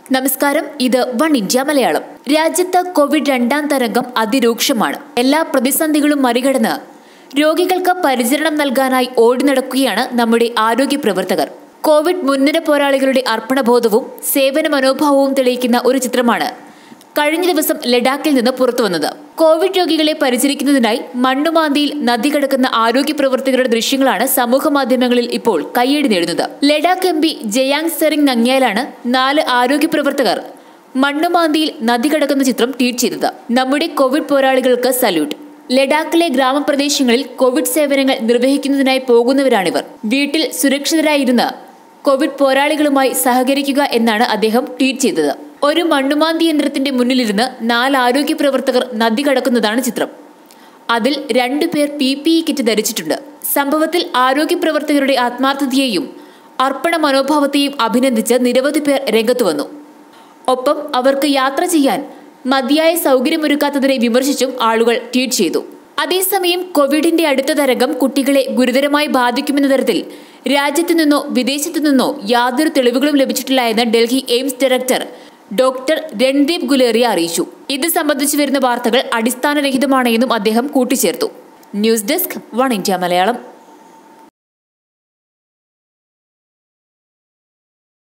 നമസ്കാരം ഇത് one India Malayalam രാജ്യത്ത് കോവിഡ് രണ്ടാം തരംഗം അതിരൂക്ഷമാണ് എല്ലാ പ്രതിസന്ധികളും മറികടന്ന് രോഗികൾക്ക് പരിചരണം നൽകാനായി ഓടി നടക്കുകയാണ് നമ്മുടെ ആരോഗ്യ പ്രവർത്തകർ കോവിഡ് മുൻനിര പോരാളികളുടെ അർപ്പണബോധവും സേവന മനോഭാവവും തെളിയിക്കുന്ന ഒരു ചിത്രമാണ് കഴിഞ്ഞ ദിവസം ലഡാക്കിൽ നിന്ന് പുറത്തുവന്നത് കോവിഡ് രോഗികളെ പരിചരിക്കുന്നതിനായി മണ്ണുമാന്തിയിൽ നദി കടക്കുന്ന ആരോഗ്യ പ്രവർത്തകരുടെ ദൃശ്യങ്ങളാണ് സമൂഹ മാധ്യമങ്ങളിൽ ഇപ്പോൾ കയ്യടി നേടുന്നത് ലഡാക്ക് എം പി ജയാങ് സെറിംഗ് നങ്യാലാണ് നാല് ആരോഗ്യ പ്രവർത്തകർ മണ്ണുമാന്തിയിൽ നദി കടക്കുന്ന ചിത്രം ട്വീറ്റ് ചെയ്തത് നമ്മുടെ കോവിഡ് പോരാളികൾക്ക് സല്യൂട്ട് ലഡാക്കിലെ ഗ്രാമപ്രദേശങ്ങളിൽ കോവിഡ് സേവനങ്ങൾ നിർവഹിക്കുന്നതിനായി പോകുന്നവരാണിവർ വീട്ടിൽ സുരക്ഷിതരായിരുന്ന് കോവിഡ് പോരാളികളുമായി സഹകരിക്കുക എന്നാണ് അദ്ദേഹം ട്വീറ്റ് ചെയ്തത് ഒരു മണ്ണുമാന്തി യന്ത്രത്തിന്റെ മുന്നിലിരുന്ന് നാല് ആരോഗ്യ പ്രവർത്തകർ നദി കടക്കുന്നതാണ് ചിത്രം അതിൽ രണ്ടുപേർ പി പി ഇ കിറ്റ് ധരിച്ചിട്ടുണ്ട് സംഭവത്തിൽ ആരോഗ്യ പ്രവർത്തകരുടെ ആത്മാർത്ഥതയെയും അർപ്പണ മനോഭാവത്തെയും അഭിനന്ദിച്ച് നിരവധി പേർ രംഗത്തു വന്നു ഒപ്പം അവർക്ക് യാത്ര ചെയ്യാൻ മതിയായ സൗകര്യമൊരുക്കാത്തതിനെ വിമർശിച്ചും ആളുകൾ ട്വീറ്റ് ചെയ്തു അതേസമയം കോവിഡിന്റെ അടുത്ത തരംഗം കുട്ടികളെ ഗുരുതരമായി ബാധിക്കുമെന്ന തരത്തിൽ രാജ്യത്തു നിന്നോ വിദേശത്തു നിന്നോ യാതൊരു തെളിവുകളും ലഭിച്ചിട്ടില്ല എന്ന് Delhi AIIMS director doctor Randeep Guleria അറിയിച്ചു ഇത് സംബന്ധിച്ചു വരുന്ന വാർത്തകൾ അടിസ്ഥാനരഹിതമാണെന്നും അദ്ദേഹം കൂട്ടിച്ചേർത്തു news desk one India Malayalam